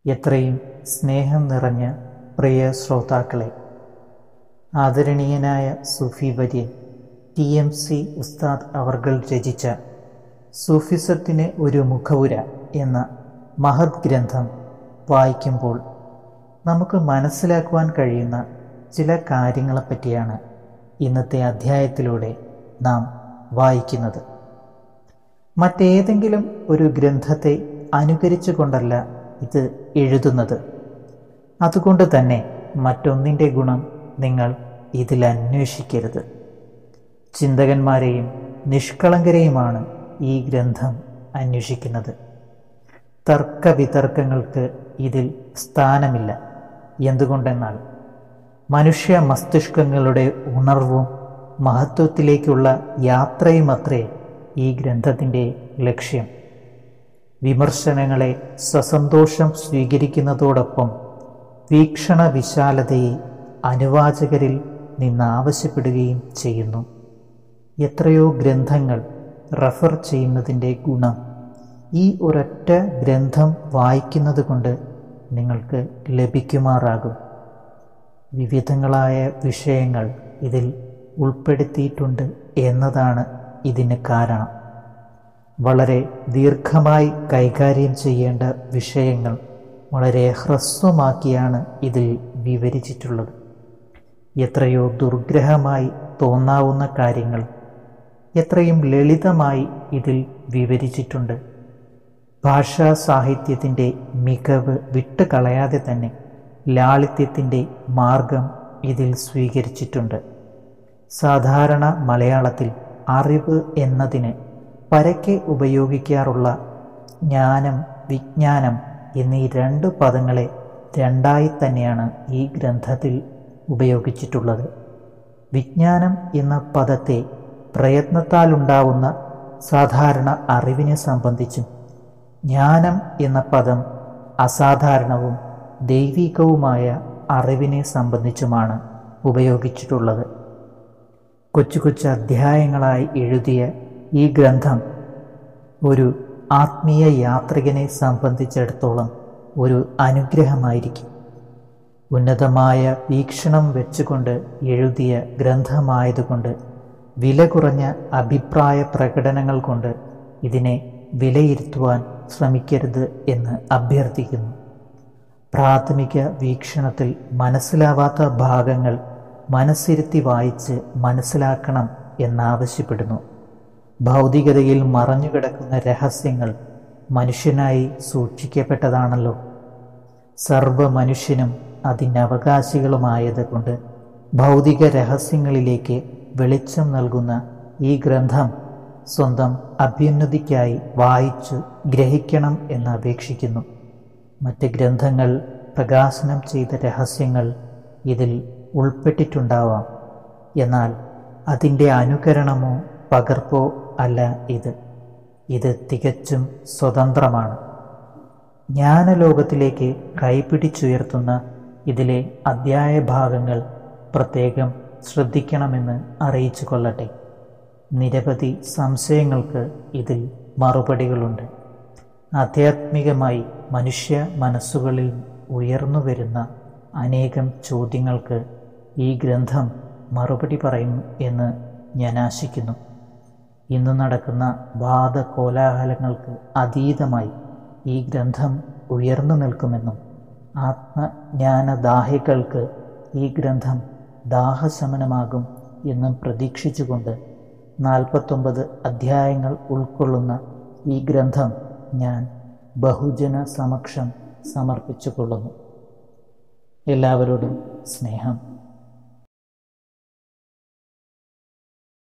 എത്രയും സ്നേഹം നിറഞ്ഞ പ്രിയ ശ്രോതാക്കളെ ആദരണീയനായ സൂഫി വര്യൻ ടി എം സി ഉസ്താദ് അവർകൾ രചിച്ച സൂഫിസത്തിന് ഒരു മുഖവുര എന്ന മഹത് ഗ്രന്ഥം വായിക്കുമ്പോൾ നമുക്ക് മനസ്സിലാക്കുവാൻ കഴിയുന്ന ചില കാര്യങ്ങളെപ്പറ്റിയാണ് ഇന്നത്തെ അധ്യായത്തിലൂടെ നാം വായിക്കുന്നത് മറ്റേതെങ്കിലും ഒരു ഗ്രന്ഥത്തെ അനുകരിച്ചുകൊണ്ടല്ല ഇത് എഴുതുന്നത് അതുകൊണ്ട് തന്നെ മറ്റൊന്നിൻ്റെ ഗുണം നിങ്ങൾ ഇതിൽ അന്വേഷിക്കരുത് ചിന്തകന്മാരെയും നിഷ്കളങ്കരെയുമാണ് ഈ ഗ്രന്ഥം അന്വേഷിക്കുന്നത് തർക്കവിതർക്കങ്ങൾക്ക് ഇതിൽ സ്ഥാനമില്ല എന്തുകൊണ്ടെന്നാൽ മനുഷ്യ മസ്തിഷ്കങ്ങളുടെ ഉണർവും മഹത്വത്തിലേക്കുള്ള യാത്രയുമത്രേ ഈ ഗ്രന്ഥത്തിൻ്റെ ലക്ഷ്യം വിമർശനങ്ങളെ സസന്തോഷം സ്വീകരിക്കുന്നതോടൊപ്പം വീക്ഷണ വിശാലതയെ അനുവാചകരിൽ നിന്നാവശ്യപ്പെടുകയും ചെയ്യുന്നു എത്രയോ ഗ്രന്ഥങ്ങൾ റഫർ ചെയ്യുന്നതിൻ്റെ ഗുണം ഈ ഒരൊറ്റ ഗ്രന്ഥം വായിക്കുന്നത് കൊണ്ട് നിങ്ങൾക്ക് ലഭിക്കുമാറാകും വിവിധങ്ങളായ വിഷയങ്ങൾ ഇതിൽ ഉൾപ്പെടുത്തിയിട്ടുണ്ട് എന്നതാണ് ഇതിന് കാരണം വളരെ ദീർഘമായി കൈകാര്യം ചെയ്യേണ്ട വിഷയങ്ങൾ വളരെ ഹ്രസ്വമാക്കിയാണ് ഇതിൽ വിവരിച്ചിട്ടുള്ളത് എത്രയോ ദുർഗ്രഹമായി തോന്നാവുന്ന കാര്യങ്ങൾ എത്രയും ലളിതമായി ഇതിൽ വിവരിച്ചിട്ടുണ്ട് ഭാഷാ സാഹിത്യത്തിൻ്റെ മികവ് വിട്ടുകളയാതെ തന്നെ ലാളിത്യത്തിൻ്റെ മാർഗം ഇതിൽ സ്വീകരിച്ചിട്ടുണ്ട് സാധാരണ മലയാളത്തിൽ അറിവ് എന്നതിന് പരക്കെ ഉപയോഗിക്കാറുള്ള ജ്ഞാനം വിജ്ഞാനം എന്നീ രണ്ട് പദങ്ങളെ രണ്ടായി തന്നെയാണ് ഈ ഗ്രന്ഥത്തിൽ ഉപയോഗിച്ചിട്ടുള്ളത് വിജ്ഞാനം എന്ന പദത്തെ പ്രയത്നത്താലുണ്ടാവുന്ന സാധാരണ അറിവിനെ സംബന്ധിച്ചും ജ്ഞാനം എന്ന പദം അസാധാരണവും ദൈവികവുമായ അറിവിനെ സംബന്ധിച്ചുമാണ് ഉപയോഗിച്ചിട്ടുള്ളത് കൊച്ചു കൊച്ചു അധ്യായങ്ങളായി എഴുതിയ ഈ ഗ്രന്ഥം ഒരു ആത്മീയ യാത്രികനെ സംബന്ധിച്ചിടത്തോളം ഒരു അനുഗ്രഹമായിരിക്കും ഉന്നതമായ വീക്ഷണം വെച്ചുകൊണ്ട് എഴുതിയ ഗ്രന്ഥമായതുകൊണ്ട് വില കുറഞ്ഞ അഭിപ്രായ പ്രകടനങ്ങൾ കൊണ്ട് ഇതിനെ വിലയിരുത്തുവാൻ ശ്രമിക്കരുത് എന്ന് അഭ്യർത്ഥിക്കുന്നു പ്രാഥമിക വീക്ഷണത്തിൽ മനസ്സിലാവാത്ത ഭാഗങ്ങൾ മനസ്സിരുത്തി വായിച്ച് മനസ്സിലാക്കണം എന്നാവശ്യപ്പെടുന്നു ഭൗതികതയിൽ മറഞ്ഞുകിടക്കുന്ന രഹസ്യങ്ങൾ മനുഷ്യനായി സൂക്ഷിക്കപ്പെട്ടതാണല്ലോ സർവ മനുഷ്യനും അതിനവകാശികളുമായത് കൊണ്ട് ഭൗതിക രഹസ്യങ്ങളിലേക്ക് വെളിച്ചം നൽകുന്ന ഈ ഗ്രന്ഥം സ്വന്തം അഭ്യുന്നതിക്കായി വായിച്ചു ഗ്രഹിക്കണം എന്ന് അപേക്ഷിക്കുന്നു മറ്റ് ഗ്രന്ഥങ്ങൾ പ്രകാശനം ചെയ്ത രഹസ്യങ്ങൾ ഇതിൽ ഉൾപ്പെട്ടിട്ടുണ്ടാവാം എന്നാൽ അതിൻ്റെ അനുകരണമോ പകർപ്പോ അല്ല ഇത് ഇത് തികച്ചും സ്വതന്ത്രമാണ് ജ്ഞാനലോകത്തിലേക്ക് കൈപിടിച്ചുയർത്തുന്ന ഇതിലെ അധ്യായ ഭാഗങ്ങൾ പ്രത്യേകം ശ്രദ്ധിക്കണമെന്ന് അറിയിച്ചു കൊള്ളട്ടെ നിരവധി സംശയങ്ങൾക്ക് ഇതിൽ മറുപടികളുണ്ട് ആധ്യാത്മികമായി മനുഷ്യ മനസ്സുകളിൽ ഉയർന്നു വരുന്ന അനേകം ചോദ്യങ്ങൾക്ക് ഈ ഗ്രന്ഥം മറുപടി പറയും എന്ന് ഞാൻ ആശിക്കുന്നു ഇന്ന് നടക്കുന്ന വാദകോലാഹലങ്ങൾക്ക് അതീതമായി ഈ ഗ്രന്ഥം ഉയർന്നു നിൽക്കുമെന്നും ആത്മജ്ഞാനദാഹികൾക്ക് ഈ ഗ്രന്ഥം ദാഹശമനമാകും എന്നും പ്രതീക്ഷിച്ചുകൊണ്ട് നാൽപ്പത്തൊമ്പത് അധ്യായങ്ങൾ ഉൾക്കൊള്ളുന്ന ഈ ഗ്രന്ഥം ഞാൻ ബഹുജന സമക്ഷം സമർപ്പിച്ചു കൊള്ളുന്നു എല്ലാവരോടും സ്നേഹം